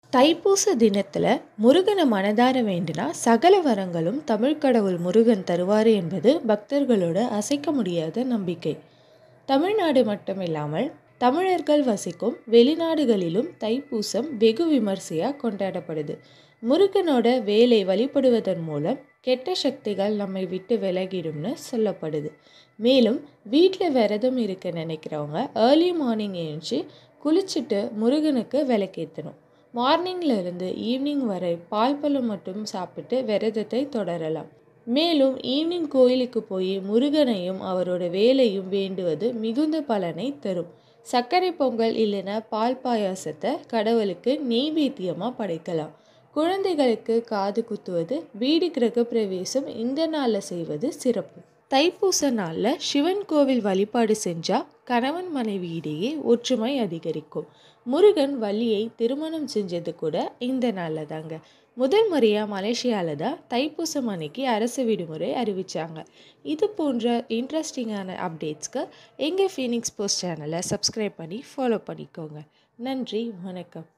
தைப்பூச தினத்தில் முருகனை மனதார வேண்டினா சகல வரங்களும் தமிழ் கடவுள் முருகன் தருவார் என்பது பக்தர்களோட அசைக்க முடியாத நம்பிக்கை தமிழ்நாடு மட்டுமில்லாமல் தமிழர்கள் வசிக்கும் வெளிநாடுகளிலும் தைப்பூசம் வெகு விமர்சையாக கொண்டாடப்படுது முருகனோட வேலை வழிபடுவதன் மூலம் கெட்ட சக்திகள் நம்மை விட்டு விலகிடும்னு சொல்லப்படுது மேலும் வீட்டில் விரதம் இருக்க நினைக்கிறவங்க ஏர்லி மார்னிங் எழுந்துச்சு குளிச்சுட்டு முருகனுக்கு விளக்கேற்றணும் மார்னிங்ல இருந்து ஈவினிங் வரை பால் பழம் மட்டும் சாப்பிட்டு விரதத்தை தொடரலாம் மேலும் ஈவினிங் கோயிலுக்கு போய் முருகனையும் அவரோட வேலையும் வேண்டுவது மிகுந்த பலனை தரும் சர்க்கரை பொங்கல் இல்லைன்னா பால் பாயாசத்தை கடவுளுக்கு நெய்வேத்தியமாக படைக்கலாம் குழந்தைகளுக்கு காது குத்துவது வீடு கிரக பிரவேசம் இந்த நாளில் செய்வது சிறப்பு தைப்பூச நாளில் சிவன் கோவில் வழிபாடு செஞ்சால் கணவன் மனைவியிடையே ஒற்றுமை அதிகரிக்கும் முருகன் வள்ளியை திருமணம் செஞ்சது கூட இந்த நாளில் தாங்க முதல் முறையாக மலேசியாவில் தான் தைப்பூசம் அன்னைக்கு அரசு விடுமுறை அறிவித்தாங்க இது போன்ற இன்ட்ரெஸ்டிங்கான அப்டேட்ஸ்க்கு எங்கள் ஃபீனிக்ஸ் போஸ்ட் சேனலை சப்ஸ்கிரைப் பண்ணி ஃபாலோ பண்ணிக்கோங்க நன்றி வணக்கம்